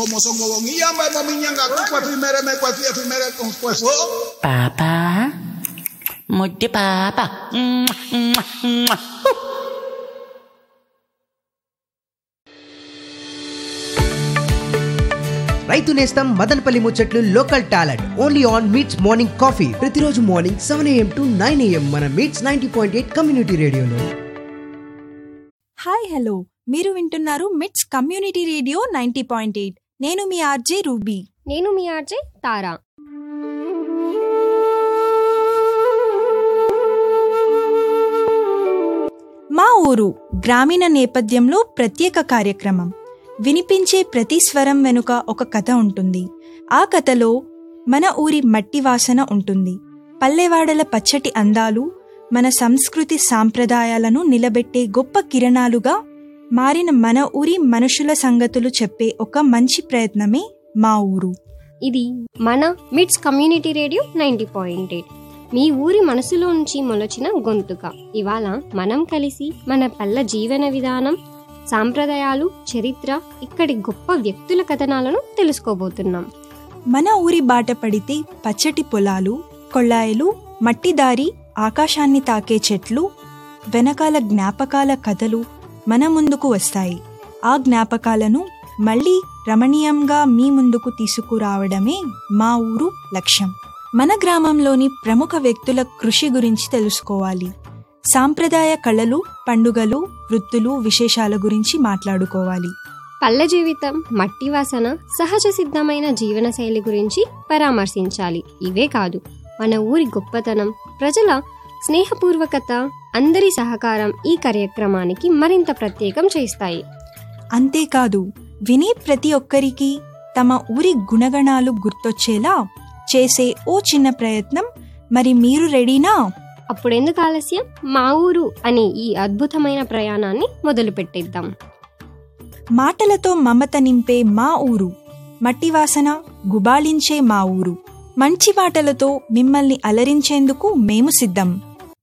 Como son gobonilla, me miñanga, pues primero me cuafía, primero con pues. పాపా ముద్దు పాప రైతు నేస్తం మదనపల్లి ముచ్చట్లు local talent only on MITS morning coffee ప్రతిరోజు morning seven AM to nine AM మన MITS ninety point eight community రేడియోలో hi hello మీరు వింటున్నారు MITS community radio ninety point eight నేను మీ ఆర్జే రూబీ నేను మీ ఆర్జే తారా మా ఊరు గ్రామీణ నేపథ్యంలో ప్రత్యేక కార్యక్రమం వినిపించే ప్రతి స్వరం వెనుక ఒక కథ ఉంటుంది ఆ కథలో మన ఊరి మట్టి వాసన ఉంటుంది పల్లెవాడల పచ్చటి అందాలు మన సంస్కృతి సాంప్రదాయాలను నిలబెట్టే గొప్ప కిరణాలుగా మారిన మన ఊరి మనుషుల సంగతులు చెప్పే ఒక మంచి ప్రయత్నమే మా ఊరు ఇది మన MITS community radio ninety point eight మీ ఊరి మనసులో నుంచి మొలచిన గొంతుక ఇవాళ మనం కలిసి మన పల్లె జీవన విధానం సాంప్రదాయాలు చరిత్ర ఇక్కడి గొప్ప వ్యక్తుల కథనాలను తెలుసుకోబోతున్నాం మన ఊరి బాట పడితే పచ్చటి పొలాలు కొళ్ళాయిలు మట్టి దారి ఆకాశాన్ని తాకే చెట్లు వెనకాల జ్ఞాపకాల కథలు మన ముందుకు వస్తాయి ఆ జ్ఞాపకాలను మళ్ళీ రమణీయంగా మీ ముందుకు తీసుకురావడమే మా ఊరు లక్ష్యం మన గ్రామంలోని ప్రముఖ వ్యక్తుల కృషి గురించి తెలుసుకోవాలి సాంప్రదాయ కళలు పండుగలు వృత్తులు విశేషాల గురించి మాట్లాడుకోవాలి పల్లె జీవితం మట్టి వాసన సహజ సిద్ధమైన జీవనశైలి గురించి పరామర్శించాలి ఇవే కాదు మన ఊరి గొప్పతనం ప్రజల స్నేహపూర్వకత అందరి సహకారం ఈ కార్యక్రమానికి మరింత ప్రత్యేకం చేస్తాయి అంతేకాదు వినే ప్రతి ఒక్కరికి తమ ఊరి గుణగణాలు గుర్తొచ్చేలా చేసే ఓ చిన్న ప్రయత్నం మరి మీరు రెడీనా అప్పుడెందుకు ఆలస్యం మా ఊరు అనే ఈ అద్భుతమైన ప్రయాణాన్ని మొదలు పెట్టేద్దాం మాటలతో మమత నింపే మా ఊరు మట్టి వాసన గుబాళించే మా ఊరు మంచి మాటలతో మిమ్మల్ని అలరించేందుకు మేము సిద్ధం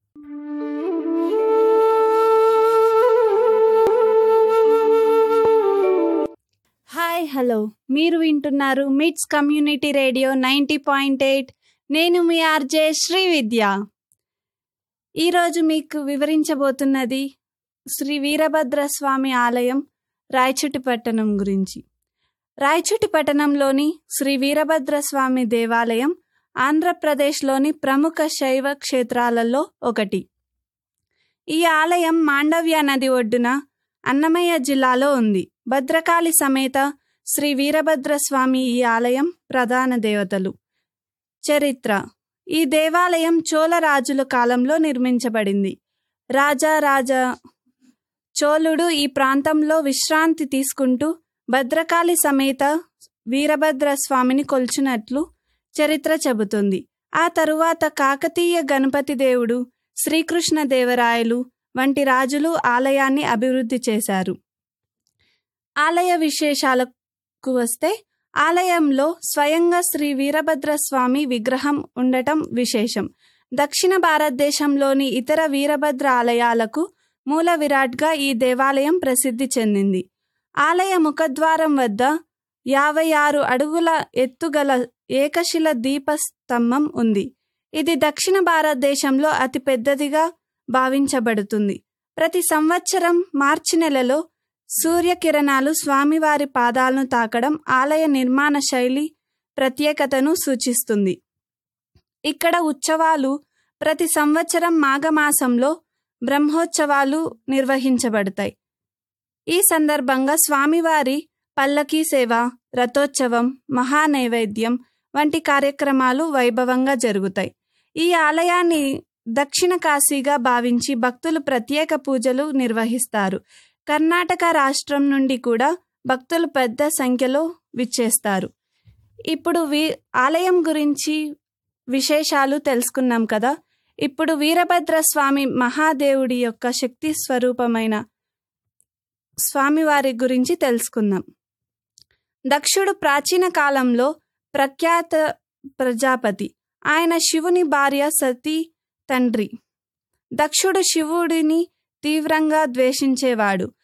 హాయ్ హలో మీరు వింటున్నారు MITS community radio ninety point eight నేను మీ ఆర్జే శ్రీ విద్య ఈరోజు మీకు వివరించబోతున్నది శ్రీ వీరభద్ర స్వామి ఆలయం రాయచుటి పట్టణం గురించి రాయచుటి పట్టణంలోని శ్రీ వీరభద్ర స్వామి దేవాలయం ఆంధ్రప్రదేశ్లోని ప్రముఖ శైవ క్షేత్రాలలో ఒకటి ఈ ఆలయం మాండవ్య నది ఒడ్డున అన్నమయ్య జిల్లాలో ఉంది భద్రకాళి సమేత శ్రీ వీరభద్ర స్వామి ఈ ఆలయం ప్రధాన దేవతలు చరిత్ర ఈ దేవాలయం చోళ రాజుల కాలంలో నిర్మించబడింది రాజా రాజా చోళుడు ఈ ప్రాంతంలో విశ్రాంతి తీసుకుంటూ భద్రకాళి సమేత వీరభద్ర స్వామిని కొల్చినట్లు చరిత్ర చెబుతుంది ఆ తరువాత కాకతీయ గణపతి దేవుడు శ్రీకృష్ణ దేవరాయలు వంటి రాజులు ఆలయాన్ని అభివృద్ధి చేశారు ఆలయ విశేషాలకు వస్తే ఆలయంలో స్వయంగా శ్రీ వీరభద్ర స్వామి విగ్రహం ఉండటం విశేషం దక్షిణ భారతదేశంలోని ఇతర వీరభద్ర ఆలయాలకు మూల విరాట్గా ఈ దేవాలయం ప్రసిద్ధి చెందింది ఆలయ ముఖద్వారం వద్ద యాభై ఆరు అడుగుల ఎత్తుగల ఏకశిల దీపస్తంభం ఉంది ఇది దక్షిణ భారతదేశంలో అతి పెద్దదిగా భావించబడుతుంది ప్రతి సంవత్సరం మార్చి నెలలో సూర్యకిరణాలు స్వామివారి పాదాలను తాకడం ఆలయ నిర్మాణ శైలి ప్రత్యేకతను సూచిస్తుంది ఇక్కడ ఉత్సవాలు ప్రతి సంవత్సరం మాఘమాసంలో బ్రహ్మోత్సవాలు నిర్వహించబడతాయి ఈ సందర్భంగా స్వామివారి పల్లకీ సేవ రథోత్సవం మహానైవేద్యం వంటి కార్యక్రమాలు వైభవంగా జరుగుతాయి ఈ ఆలయాన్ని దక్షిణ కాశీగా భావించి భక్తులు ప్రత్యేక పూజలు నిర్వహిస్తారు కర్ణాటక రాష్ట్రం నుండి కూడా భక్తులు పెద్ద సంఖ్యలో విచ్చేస్తారు ఇప్పుడు వీ ఆలయం గురించి విశేషాలు తెలుసుకున్నాం కదా ఇప్పుడు వీరభద్ర స్వామి మహాదేవుడి యొక్క శక్తి స్వరూపమైన స్వామివారి గురించి తెలుసుకుందాం దక్షుడు ప్రాచీన కాలంలో ప్రఖ్యాత ప్రజాపతి ఆయన శివుని భార్య సతీ తండ్రి దక్షుడు శివుడిని తీవ్రంగా ద్వేషించేవాడు